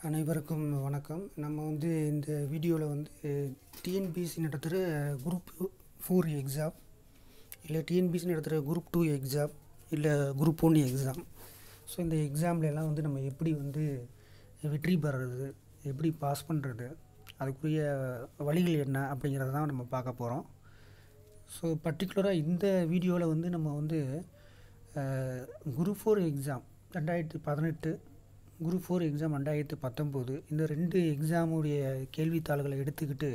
அனைவருக்கும் வணக்கம் நம்ம வந்து இந்த வீடியோவில் வந்து டிஎன்பிஎஸ்சி நடத்துகிற குரூப் ஃபோர் எக்ஸாம் இல்லை டிஎன்பிஎஸ்சி நடத்துகிற குரூப் டூ எக்ஸாம் இல்லை குரூப் ஒன் எக்ஸாம் ஸோ இந்த எக்ஸாம்ல எல்லாம் வந்து நம்ம எப்படி வந்து வெற்றி பெறுறது எப்படி பாஸ் பண்ணுறது அதுக்குரிய வழிகள் என்ன அப்படிங்கிறத தான் நம்ம பார்க்க போகிறோம் ஸோ பர்டிகுலராக இந்த வீடியோவில் வந்து நம்ம வந்து குரூப் ஃபோர் எக்ஸாம் ரெண்டாயிரத்தி பதினெட்டு குரூப் ஃபோர் எக்ஸாம் ரெண்டாயிரத்தி பத்தொம்போது இந்த ரெண்டு எக்ஸாமுடைய கேள்வித்தாள்களை எடுத்துக்கிட்டு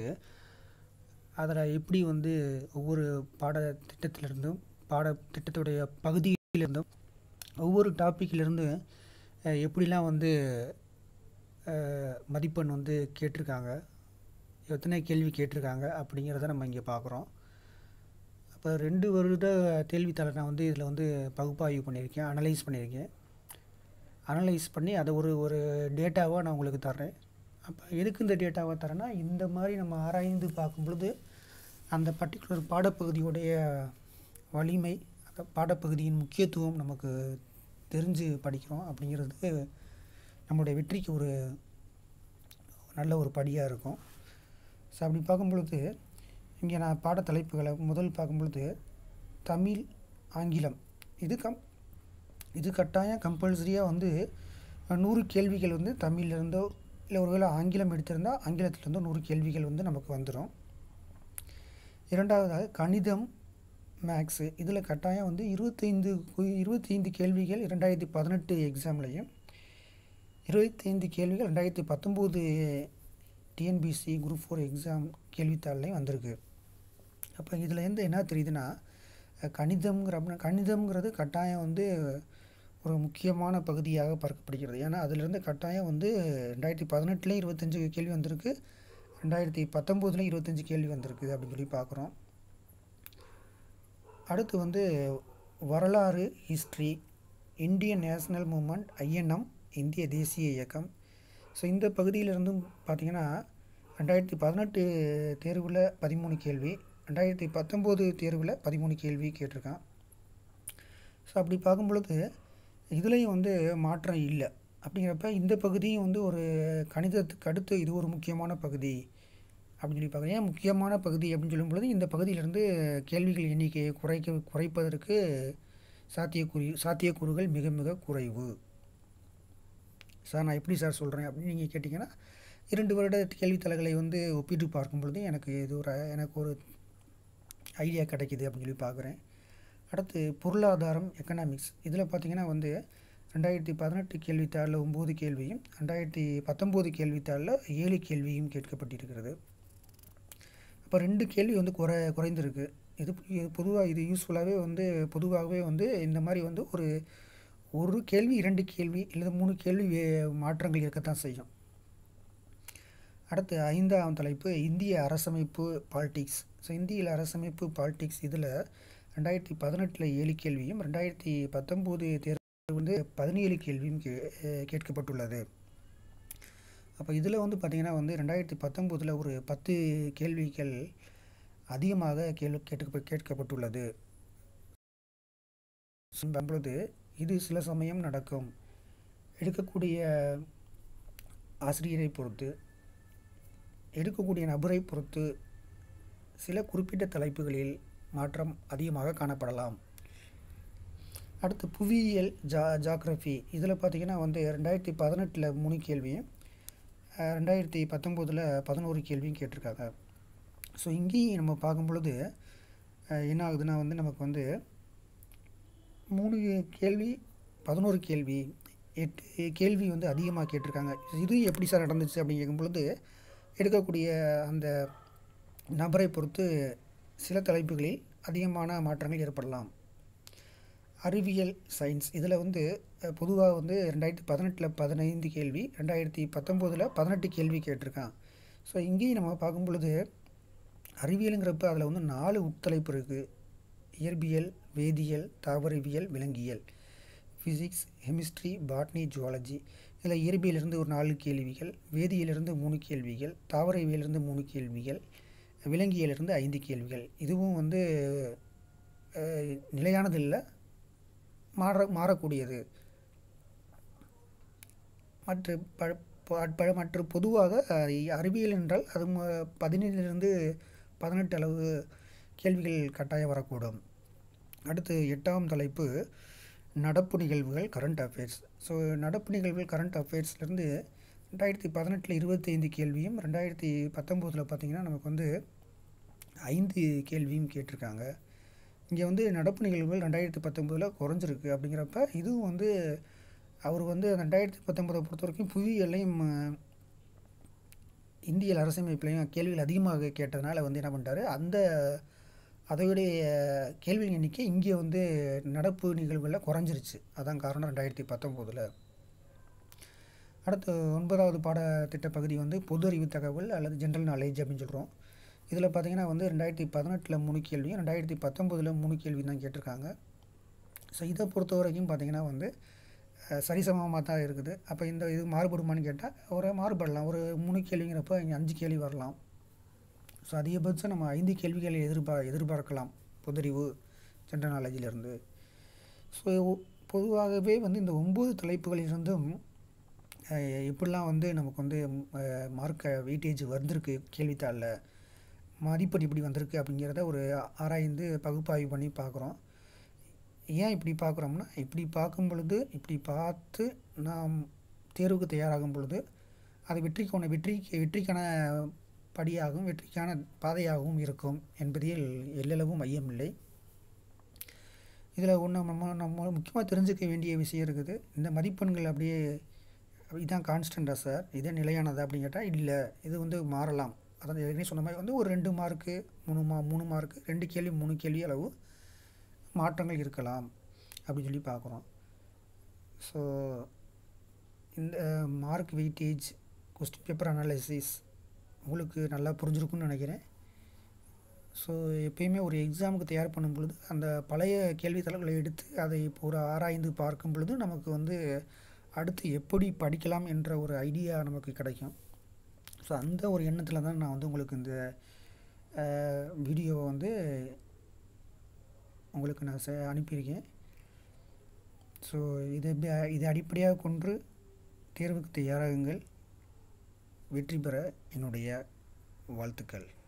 அதில் எப்படி வந்து ஒவ்வொரு பாடத்திட்டத்திலிருந்தும் பாடத்திட்டத்துடைய பகுதியிலிருந்தும் ஒவ்வொரு டாப்பிக்கிலிருந்து எப்படிலாம் வந்து அஹ், மதிப்பெண் வந்து கேட்டிருக்காங்க எத்தனை கேள்வி கேட்டிருக்காங்க அப்படிங்கிறத நம்ம இங்கே பார்க்குறோம் அப்போ ரெண்டு வருட கேள்வித்தாளை நான் வந்து இதில் வந்து பகுப்பாய்வு பண்ணியிருக்கேன் அனலைஸ் பண்ணியிருக்கேன் அனலைஸ் பண்ணி அதை ஒரு ஒரு டேட்டாவாக நான் உங்களுக்கு தர்றேன் அப்போ எதுக்கு இந்த டேட்டாவை தரேன்னா இந்த மாதிரி நம்ம ஆராய்ந்து பார்க்கும் பொழுது அந்த பர்டிகுலர் பாடப்பகுதியுடைய வலிமை அந்த பாடப்பகுதியின் முக்கியத்துவம் நமக்கு தெரிஞ்சு படிக்கிறோம் அப்படிங்கிறது நம்மளுடைய வெற்றிக்கு ஒரு நல்ல ஒரு படியாக இருக்கும் ஸோ அப்படி பார்க்கும் பொழுது இங்கே நான் பாட தலைப்புகளை முதல் பார்க்கும் பொழுது தமிழ் ஆங்கிலம் இது கம் இது கட்டாயம் கம்பல்சரியாக வந்து நூறு கேள்விகள் வந்து தமிழ்லேருந்தோ இல்லை ஒருவேளை ஆங்கிலம் எடுத்திருந்தால் ஆங்கிலத்திலேருந்தோ நூறு கேள்விகள் வந்து நமக்கு வந்துடும் இரண்டாவதாக கணிதம் மேக்ஸு இதில் கட்டாயம் வந்து இருபத்தைந்து கு- இருபத்தைந்து கேள்விகள் இரண்டாயிரத்தி பதினெட்டு எக்ஸாம்லையும் இருபத்தைந்து கேள்விகள் ரெண்டாயிரத்தி பத்தொம்போது டிஎன்பிசி குரூப் ஃபோர் எக்ஸாம் கேள்வித்தாள்லையும் வந்திருக்கு அப்போ இதில் இருந்து என்ன தெரியுதுன்னா அஹ், கணிதம்ங்கிற அப்படின்னா கணிதம்ங்கிறது கட்டாயம் வந்து ஒரு முக்கியமான பகுதியாக பார்க்கப்படுகிறது ஏன்னா அதிலிருந்து கட்டாயம் வந்து ரெண்டாயிரத்தி பதினெட்டுலேயும் இருபத்தஞ்சு கேள்வி வந்திருக்கு ரெண்டாயிரத்தி பத்தொம்போதுலேயும் இருபத்தஞ்சு கேள்வி வந்திருக்கு அப்படின்னு சொல்லி பார்க்குறோம் அடுத்து வந்து வரலாறு history Indian national movement INM இந்திய தேசிய இயக்கம் ஸோ இந்த பகுதியிலிருந்தும் பார்த்தீங்கன்னா ரெண்டாயிரத்தி பதினெட்டு தேர்வில் பதிமூணு கேள்வி ரெண்டாயிரத்தி பத்தொம்போது தேர்வில் பதிமூணு கேள்வி கேட்டிருக்கான் ஸோ அப்படி பார்க்கும் பொழுது இதுலேயும் வந்து மாற்றம் இல்லை அப்படிங்கிறப்ப இந்த பகுதியும் வந்து ஒரு கணிதத்துக்கு அடுத்து இது ஒரு முக்கியமான பகுதி அப்படின்னு சொல்லி பார்க்குறேன் ஏன் முக்கியமான பகுதி அப்படின்னு சொல்லும் பொழுது இந்த பகுதியிலிருந்து கேள்விகள் எண்ணிக்கையை குறைக்க குறைப்பதற்கு சாத்தியக்கூறி சாத்தியக்கூறுகள் மிக மிக குறைவு சார் நான் எப்படி சார் சொல்கிறேன் அப்படின்னு நீங்கள் கேட்டிங்கன்னா இரண்டு வருட கேள்வித்தாள்களை வந்து ஒப்பிட்டு பார்க்கும் பொழுது எனக்கு இது ஒரு எனக்கு ஒரு ஐடியா கிடைக்கிது அப்படின்னு சொல்லி பார்க்குறேன் அடுத்து பொருளாதாரம் எக்கனாமிக்ஸ் இதில் பார்த்தீங்கன்னா வந்து ரெண்டாயிரத்தி பதினெட்டு கேள்வித்தாளில் ஒம்பது கேள்வியும் ரெண்டாயிரத்தி பத்தொம்போது கேள்வித்தாளில் ஏழு கேள்வியும் கேட்கப்பட்டிருக்கிறது அப்போ ரெண்டு கேள்வி வந்து குறை குறைந்திருக்கு இது இது பொதுவாக இது யூஸ்ஃபுல்லாகவே வந்து பொதுவாகவே வந்து இந்த மாதிரி வந்து ஒரு ஒரு கேள்வி இரண்டு கேள்வி இல்லை மூணு கேள்வி வே- மாற்றங்கள் இருக்கத்தான் செய்யும் அடுத்து ஐந்தாம் தலைப்பு இந்திய அரசமைப்பு பாலிடிக்ஸ் ஸோ இந்திய அரசமைப்பு பாலிடிக்ஸ் இதில் ரெண்டாயிரத்தி பதினெட்டில் ஏழு கேள்வியும் ரெண்டாயிரத்தி பத்தொம்போது தேர்வு வந்து பதினேழு கேள்வியும் கே அஹ் கேட்கப்பட்டுள்ளது அப்போ இதில் வந்து பார்த்திங்கன்னா வந்து ரெண்டாயிரத்தி பத்தொம்போதில் ஒரு பத்து கேள்விகள் அதிகமாக கேள்வி கேட்க கேட்கப்பட்டுள்ளது பொழுது இது சில சமயம் நடக்கும் எடுக்கக்கூடிய ஆசிரியரை பொறுத்து எடுக்கக்கூடிய நபரை பொறுத்து சில குறிப்பிட்ட தலைப்புகளில் மாற்றம் அதிகமாக காணப்படலாம் அடுத்து புவியியல் ஜா ஜாகிரஃபி இதில் பார்த்தீங்கன்னா வந்து ரெண்டாயிரத்தி பதினெட்டில் மூணு கேள்வியும் அஹ், ரெண்டாயிரத்தி பத்தொம்போதில் பதினோரு கேள்வியும் கேட்டிருக்காங்க ஸோ இங்கேயும் நம்ம பார்க்கும் பொழுது அஹ், என்ன ஆகுதுன்னா வந்து நமக்கு வந்து மூணு கேள்வி பதினோரு கேள்வி எட்டு கேள்வி வந்து அதிகமாக கேட்டிருக்காங்க இது எப்படி சார் நடந்துச்சு அப்படின்னு கேட்கும் பொழுது எடுக்கக்கூடிய அந்த நபரை பொறுத்து சில தலைப்புகளில் அதிகமான மாற்றங்கள் ஏற்படலாம் அறிவியல் சயின்ஸ் இதில் வந்து பொதுவாக வந்து ரெண்டாயிரத்தி பதினெட்டில் பதினைந்து கேள்வி ரெண்டாயிரத்தி பத்தொம்போதில் பதினெட்டு கேள்வி கேட்டிருக்கான் ஸோ இங்கேயும் நம்ம பார்க்கும் பொழுது அறிவியலுங்கிறப்ப அதில் வந்து நாலு உட்தலைப்பு இருக்குது இயற்பியல் வேதியியல் தாவரவியல் விலங்கியல் ஃபிசிக்ஸ் கெமிஸ்ட்ரி பாட்னி ஜுவாலஜி இதில் இயற்பியலிருந்து ஒரு நாலு கேள்விகள் வேதியிலிருந்து மூணு கேள்விகள் தாவரவியலிருந்து மூணு கேள்விகள் விலங்கியலிருந்து ஐந்து கேள்விகள் இதுவும் வந்து அஹ், நிலையானது இல்லை மாற மாறக்கூடியது மற்ற ப ப- ப- மற்ற பொதுவாக அஹ், அறிவியல் என்றால் அது ம- பதினேழிலிருந்து பதினெட்டு அளவு கேள்விகள் கட்டாயம் வரக்கூடும் அடுத்து எட்டாம் தலைப்பு நடப்பு நிகழ்வுகள் கரண்ட் அஃபேர்ஸ் ஸோ நடப்பு நிகழ்வுகள் கரண்ட் அஃபேர்ஸ்லேருந்து ரெண்டாயிரத்தி பதினெட்டில் இருபத்தைந்து கேள்வியும் ரெண்டாயிரத்தி பத்தொம்போதில் பார்த்தீங்கன்னா நமக்கு வந்து ஐந்து கேள்வியும் கேட்டிருக்காங்க இங்கே வந்து நடப்பு நிகழ்வுகள் ரெண்டாயிரத்தி பத்தொம்போதில் குறைஞ்சிருக்கு அப்படிங்கிறப்ப இதுவும் வந்து அவர் வந்து ரெண்டாயிரத்தி பத்தொம்போதை பொறுத்த வரைக்கும் புவியியல்லையும் அஹ், இந்திய அரசமைப்புலையும் கேள்விகள் அதிகமாக கேட்டதுனால வந்து என்ன பண்ணிட்டாரு அந்த அதோடைய கேள்வி எண்ணிக்கை இங்கே வந்து நடப்பு நிகழ்வுகளில் குறைஞ்சிருச்சு அதான் காரணம் ரெண்டாயிரத்தி பத்தொம்போதில் அடுத்து ஒன்பதாவது பாடத்திட்ட பகுதி வந்து பொது அறிவு தகவல் அல்லது ஜென்ரல் நாலேஜ் அப்படின்னு சொல்கிறோம் இதில் பார்த்தீங்கன்னா வந்து ரெண்டாயிரத்தி பதினெட்டில் மூணு கேள்வியும் ரெண்டாயிரத்தி பத்தொம்போதில் மூணு கேள்வி தான் கேட்டிருக்காங்க ஸோ இதை பொறுத்த வரைக்கும் பார்த்தீங்கன்னா வந்து அஹ், சரிசமமாக தான் இருக்குது அப்போ இந்த இது மாறுபடுமான்னு கேட்டால் ஒரு மாறுபடலாம் ஒரு மூணு கேள்விங்கிறப்ப இங்கே அஞ்சு கேள்வி வரலாம் ஸோ அதிகபட்சம் நம்ம ஐந்து கேள்விகளை எதிர்பார் எதிர்பார்க்கலாம் பொதறிவு ஜென்ரல் நாலேஜிலிருந்து ஸோ பொதுவாகவே வந்து இந்த ஒம்பது தலைப்புகளிலிருந்தும் அஹ், எப்படிலாம் வந்து நமக்கு வந்து மார்க்க வெயிட்டேஜ் வந்திருக்கு கேள்வித்தாளில் மதிப்பெண் இப்படி வந்திருக்கு அப்படிங்கிறத ஒரு ஆராய்ந்து பகுப்பாய்வு பண்ணி பார்க்குறோம் ஏன் இப்படி பார்க்குறோம்னா இப்படி பார்க்கும் பொழுது இப்படி பார்த்து நாம் தேர்வுக்கு தயாராகும் பொழுது அது வெற்றிக்கான வெற்றி வெற்றிக்கான படியாகவும் வெற்றிக்கான பாதையாகவும் இருக்கும் என்பதில் எல்லளவும் ஐயமில்லை இதில் ஒன்று நம்ம நம்ம முக்கியமாக தெரிஞ்சுக்க வேண்டிய விஷயம் இருக்குது இந்த மதிப்பெண்கள் அப்படியே இதான் கான்ஸ்டண்ட்டா சார் இதே நிலையானதா அப்படின்னு கேட்டால் இல்லை இது வந்து மாறலாம் அதாவது ஏற்கனவே சொன்ன மாதிரி வந்து ஒரு ரெண்டு மார்க்கு மூணு மா மூணு மார்க்கு ரெண்டு கேள்வி மூணு கேள்வி அளவு மாற்றங்கள் இருக்கலாம் அப்படின்னு சொல்லி பார்க்குறோம் ஸோ இந்த mark weightage question paper analysis உங்களுக்கு நல்லா புரிஞ்சிருக்கும்னு நினைக்கிறேன் ஸோ எப்பயுமே ஒரு எக்ஸாமுக்கு தயார் பண்ணும் பொழுது அந்த பழைய கேள்வித்தாள்களை எடுத்து அதை இப்போ ஒரு ஆராய்ந்து பார்க்கும் பொழுது நமக்கு வந்து அடுத்து எப்படி படிக்கலாம் என்ற ஒரு ஐடியா நமக்கு கிடைக்கும் ஸோ அந்த ஒரு எண்ணத்தில் தான் நான் வந்து உங்களுக்கு இந்த வீடியோவை வந்து உங்களுக்கு நான் செ அனுப்பியிருக்கேன் ஸோ இதை ப- இதை அடிப்படையாக கொண்டு தேர்வுக்கு தயாராகுங்கள் வெற்றி பெற என்னுடைய வாழ்த்துக்கள்